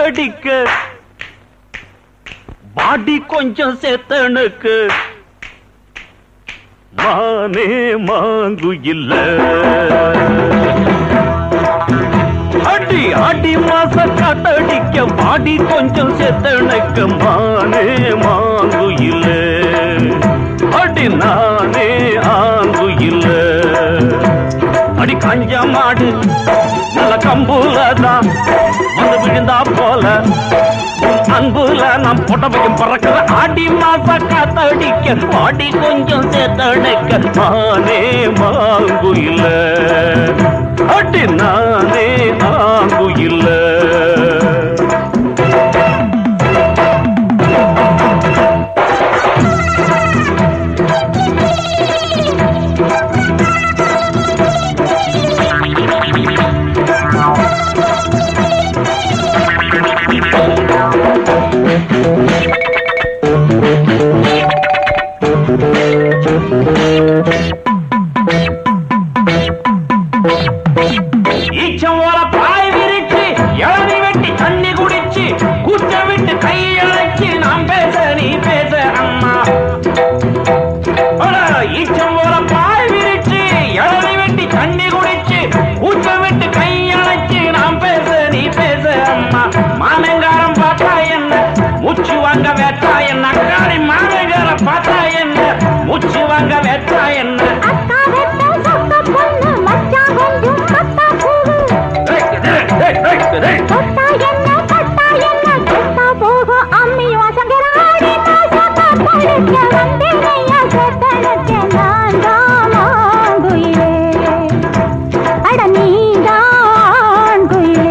காத்தடிக்க பாடி கொஞ்சம் சேத்தனுக்கு மானே மாங்கு இல்ல அடி அடி மாச காத்தடிக்க பாடி கொஞ்சம் சேத்தனுக்கு மானே மாங்கு இல்ல அடி நானே ஆங்கு இல்ல அடி கஞ்ச மாடு நல்ல கம்புல தான் வந்து விழுந்தா போல உன் அன்புல நாம் புடவையும் பறக்கிற ஆடி மாச காத்தடிக்க ஆடி கொஞ்சம் சேர்த்தடைக்க நானே மாங்கு இல்ல அடி நானே ஆங்கு இல்ல ஈச்சம் ஓல பாய் விரிச்சு இளநி வெட்டி தண்ணி குடிச்சு கூச்ச விட்டு கையழைச்சு நாம் பேச நீ பேச அம்மா அட, ஈச்சம் ஓல பாய் விரிச்சு இளநி வெட்டி தண்ணி குடிச்சு கூச்ச விட்டு கையழைச்சு நாம் பேச நீ பேச அம்மா மானங்காரம் பார்த்தா என்ன மூச்சு வாங்க வேட்டா என்ன அக்காடி மானங்காரம் பார்த்தா என்ன மூச்சு வாங்க வேட்டா என்ன அக்கா வெட்ட சொக்க பொண்ணு மச்சான் கொஞ்சம் கத்தா பூவு தொட்டா என்ன கட்டா என்ன கெட்டா போகும் அம்மி வாசங்கராடி மாசமா படுக்க வந்தேனையா சொத்தனக்கு நான் தான் மாங்குயிலே அட நீதான் குயிலே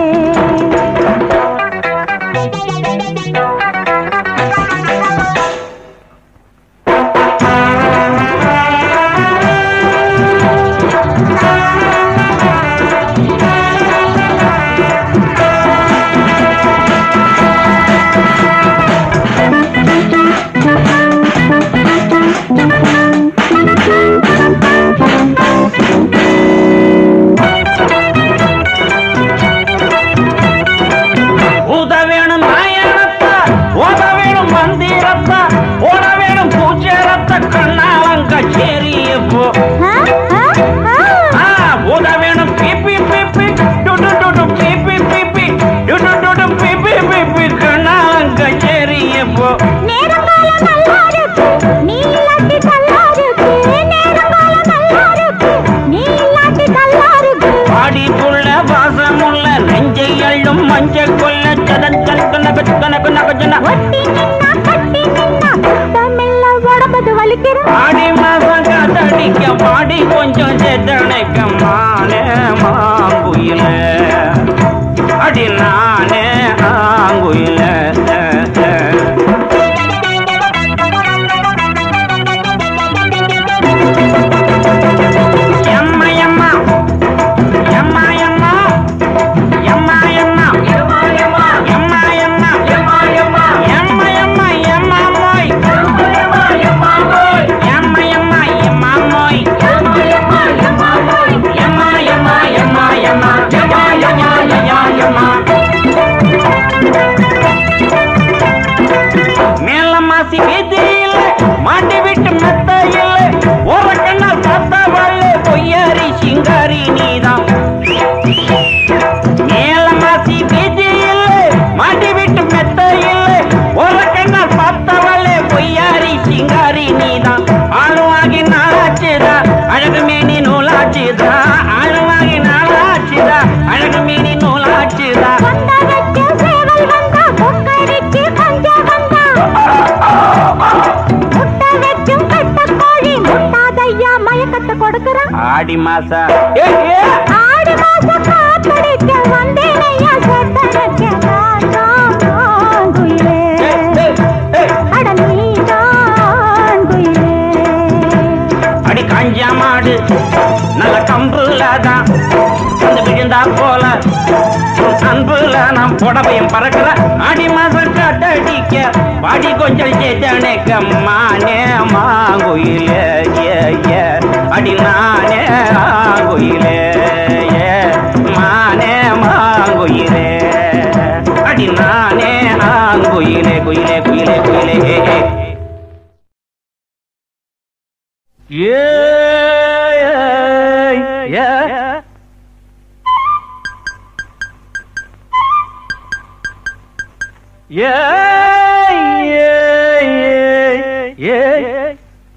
ஊத வேணும் நாயனத்தா ஓத வேணும் மந்திரத்தா ஓட வேணும் பூச்சேரத்த கண்ணாலங்க சேரியப்போ ஆ ஆ ஆ ஆ ஊத வேணும் பிபி பிபி டுடு டுடு பிபி பிபி டுடு டுடு பிபி பிபி கண்ணாலங்க சேரியப்போ நேரங்காலம் நல்லா இருக்கு நீ இல்லாட்டி நல்லா இருக்கு நேரங்காலம் நல்லா இருக்கு நீ இல்லாட்டி நல்லா இருக்கு பாடி புள்ள வாசமுள்ள நெஞ்சை அள்ளும் மஞ்ச கொல்ல சதன் கல்கன கன கன கன ஒட்டி நின்னா கட்டி நின்னா தமிழ்ல உடம்பது வலிக்கிற ஆடி மாசம் காத்தடிக்க பாடி கொஞ்சம் சேத்தனைக்க மானே மாங்குயில அடி நானே ஆங்குயில எம்மா எம்மா எம்மா எம்மா எம்மா எம்மா எம்மா எம்மா எம்மா எம்மா எம்மா எம்மா எம்மா எம்மா எம்மா மோய் எம்மா எம்மா மோய் எம்மா எம்மா எம்மா மோய் எம்மா எம்மா எம்மா மோய் எம்மா எம்மா எம்மா எம்மா எம்மா எம்மா எம்மா எம்மா மேல மாசி வீதியில மாட்டி விட்டு மெத்த இல்ல ஒரு கண்ணால் பார்த்தா வாழ பொய்யாரி சிங்காரி நீதான் மேல மாசி வீதியில மாட்டி விட்டு மெத்த இல்ல ஒரு கண்ணால் பார்த்தா வாழ பொய்யாரி சிங்காரி நீதான் ஆளுவாகி நாளாச்சுதா அழகு மேனி நூலாச்சுதா ஆளுவாகி நாளாச்சுதா அழகு மேனி நூலாச்சுதா வந்த வச்சு சேவல் வந்தா கொக்கரிக்கு கொஞ்சம் வந்தா முட்டை வச்சும் கட்ட கோழி முட்டாதையா மயக்கத்தை கொடுக்குறான் ஆடி மாசா ஏ ஏ ஆடி மாசம் காத்தடிக்க வந்தேனையா சொத்தனக்கு நான் தான் குயிலே அட நீதான் குயிலே அடி காஞ்சா மாடு நல்ல கம்புல தான் வந்து விழுந்தா போல உன் அன்புல நாம் புடவையும் பறக்கிற அடி மாசம் காட்டடிக்க பாடி கொஞ்சம் சேத்தனைக்க மானே மாங்குயிலே ஏ ஏ அடி நானே ஆங்குயிலே ஏ மானே மாங்குயிலே அடி குயிலே குயிலே குயிலே குயிலே ஏ, ஏ. ஏ, ஏ, ஏ. ஏ, ஏ, ஏ, ஏ.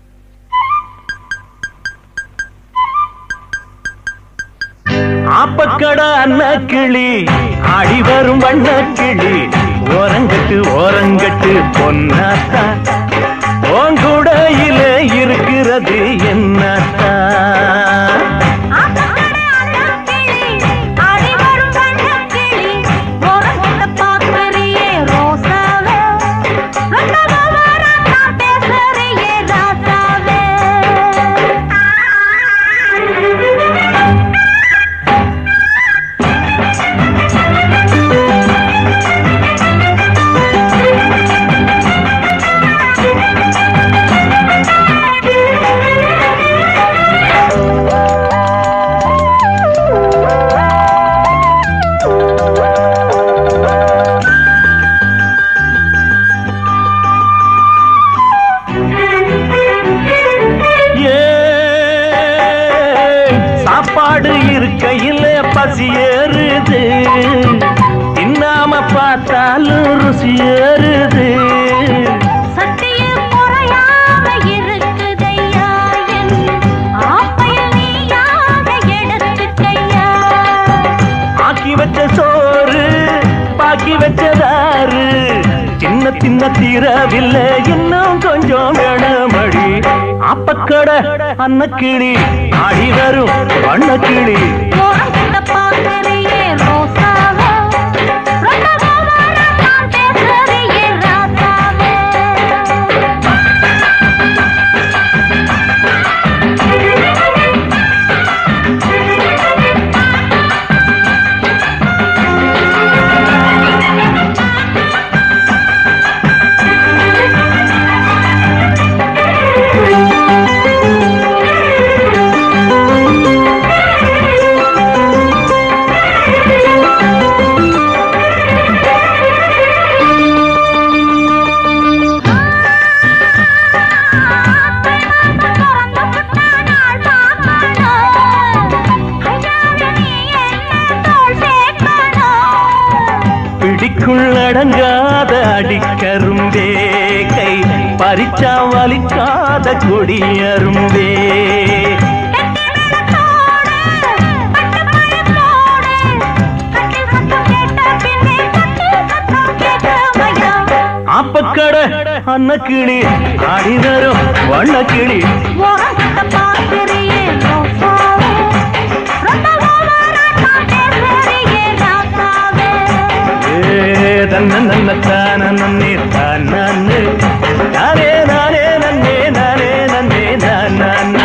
ஆப்பக்கட அன்ன கிளி ஆடி வரும் வண்ண கிளி ஓரங்கட்டு ஓரங்கட்டு பொன்னாத்தா ஓங்குடையில இருக்கிறது என்னத்தா ஆத்தங்கரை அன்னக்கிளி, ஆடி வரும் வண்ணக்கிளி, ஓரங்கட்ட பார்க்கறியே ரோசாவே, ரொம்பவா வராத்தான் பேசுறியே ராசாவே. ஏ சாப்பாடு இருக்கையில் பசி ஏறுது தின்னாம பார்த்தாலும் ருசி ஏறுது சத்தியம் குறையாம இருக்குதையா, என் ஆப்பையில் நீயாக எடுத்துக்கையா. ஆக்கி வச்ச சோறு பாக்கி வச்சதாரு சின்ன சின்ன தீரவில்லை இன்னும் கொஞ்சம் வேணமடி அப்பக்கட அன்னக்கிளி ஆடி வரும் வண்ணக்கிளி ஓரங்கட்ட பார்க்கறியே ரோசாவே, ரொம்பவா வராத்தான் பேசுறியே ராசாவே. பிடிக்குள் அடங்காத அடிக்கரும்பே கை பறிச்சா வலிக்காத கொடியரும்பே அப்பக்கட அன்னக்கிளி ஆடி வரும் வண்ணக்கிளி ஏ தன்ன நன்ன தான நன்னே தானே நானே நானே நன்னே நானே நன்னே நானா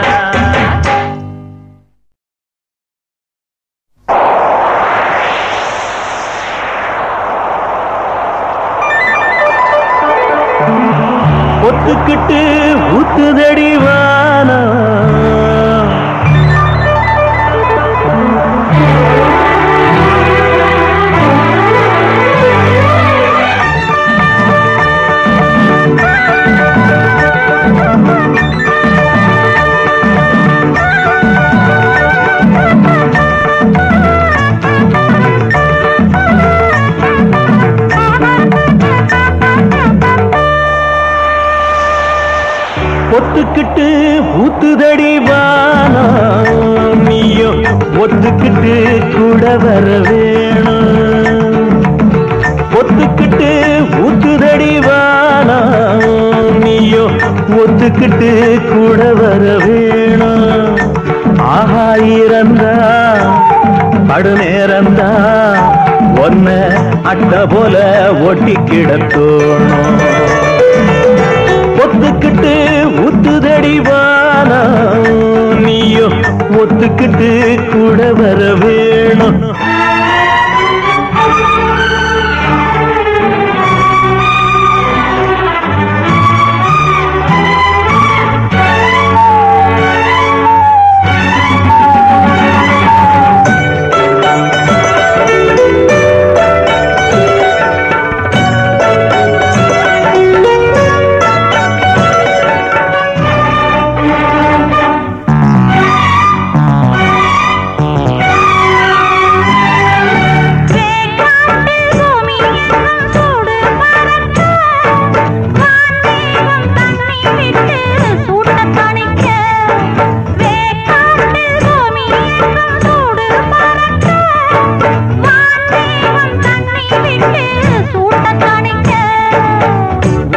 ஒத்துக்கிட்டு ஊத்துதடி வானா ஒத்துக்கிட்டு ஊத்துதடி வானா நீயோ ஒத்துக்கிட்டு கூட வர வேணும் ஒத்துக்கிட்டு ஊத்துதடி வானா நீயோ ஒத்துக்கிட்டு கூட வர வேணும் ஆஹா இறந்தா படு நேரந்தா ஒன்ன அட்ட போல ஒட்டி கிடத்தோணும் ஒத்துக்கிட்டு ஊத்துதடி வானா நீயோ ஒத்துக்கிட்டு கூட வர வேணும்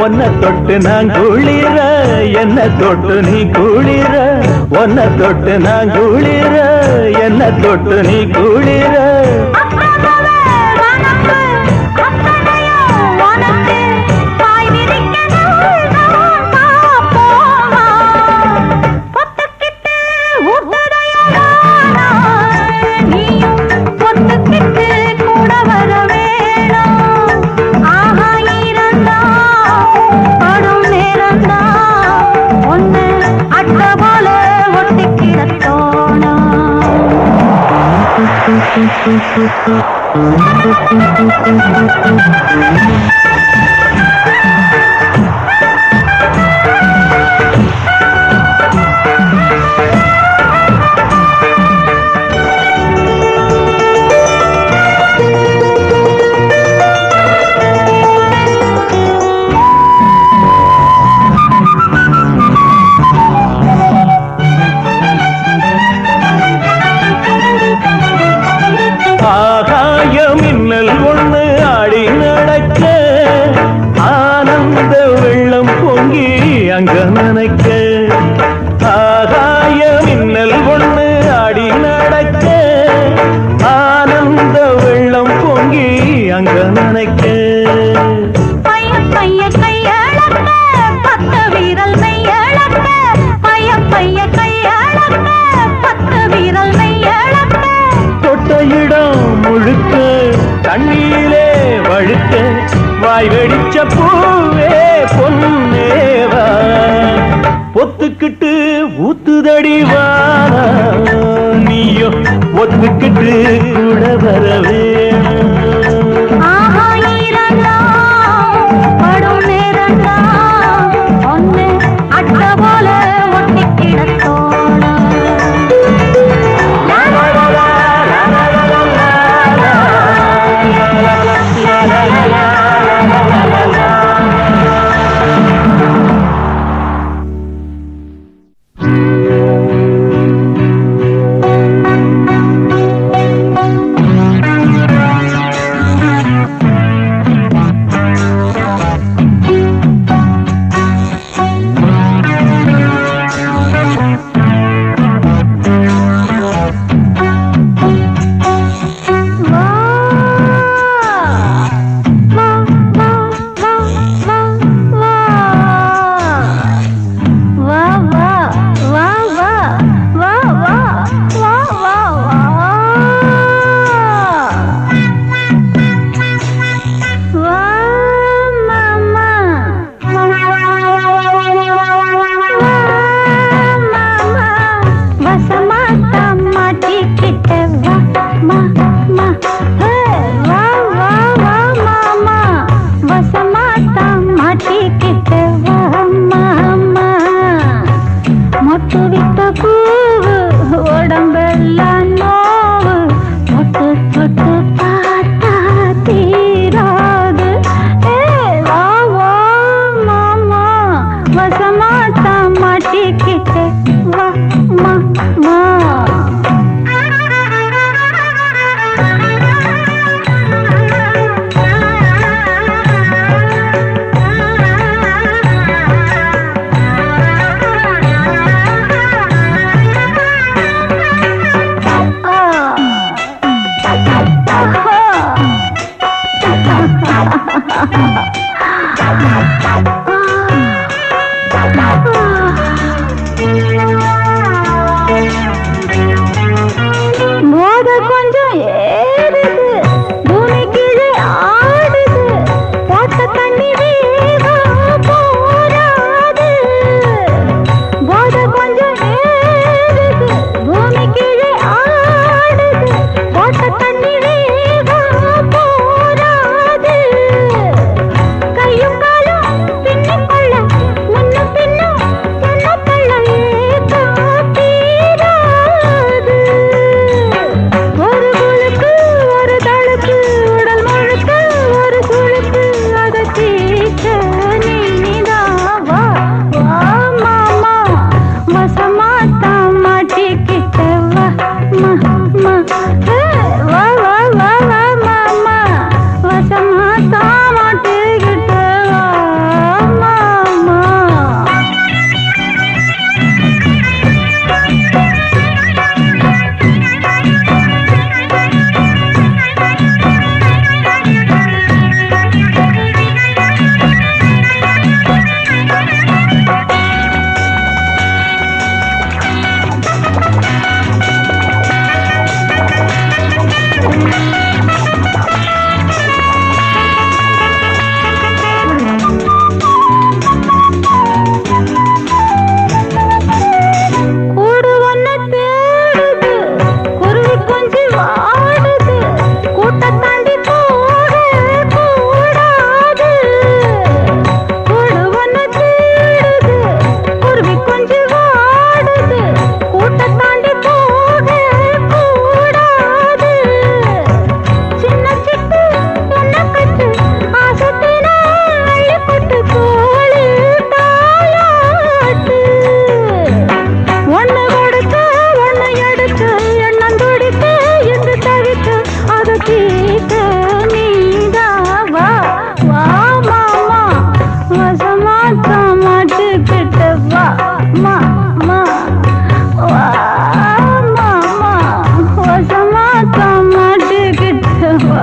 ஒன்ன தொட்டு நான் குளிர என்ன தொட்டு நீ குளிர ஒன்ன தொட்டு நான் குளிர என்ன தொட்டு நீ குளிர அக்கறவே வனப்பு அக்கறையும் உனக்கு பாய் விரிக்க நான் காப்போமா பொத்துக்கிட்டு ஊத்துதையா நீயும் பொத்துக்கிட்டு கூட வர வேணும் ஆஹா இருந்தா படும் நேரந்தா ஒன்னு அட்ட போல ஒட்டிக்கிடத்தோணும் ஆகாய மின்னல் ஒண்ணு ஆடி நடக்க ஆனந்த வெள்ளம் பொங்கி அங்க நனைக்க ஆகாய மின்னல் ஒண்ணு ஆடி நடக்க ஆனந்த வெள்ளம் பொங்கி அங்க நனைக்க பைய பைய கையளக்க பத்து வீரல் மெய்யளக்க பைய பைய கையளக்க பத்து வீரல் மெய்யளக்க தொட்ட இடம் முழுக்க தண்ணீரிலே வழுக்க வாய் வெடிச்ச பூவே பொன்னேவா பொத்துக்கிட்டு ஊத்துதடி வாரா நீயோ ஒத்துக்கிட்டு கூட வர வேணும் ஆஹா ஈரண்டா படும் நேரண்டா ஒன்னு அட்ட போல ஒட்டிக்கிடத்தோணும் வா வா வா வா வா வா வா வா வா வா வா வா வா வா வா மாமா மாமா வசமாத்தா மாட்டிக்கிட்ட வா மா மா ஹே, வா வா வா மாமா வசமாத்தா மாட்டிக்கிட்ட வா மாமா மொட்டு விட்ட பூவு உடம்பெல்லாம் நோவு தொட்டு தொட்டு பார்த்தா தீராது ஏ வா வா மாமா வசமாத்தா மாட்டிக்கிட்டு வா மா மா மோத கொஞ்சம் ஏறுது பூமி கீழே ஆடுது போட்ட தண்ணி வேகம் போராது போத கொஞ்சம் ஏறுது பூமி கீழே ஆடுது போட்ட தண்ணி வேகம் போராது கையும் காலும்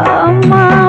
அம்மா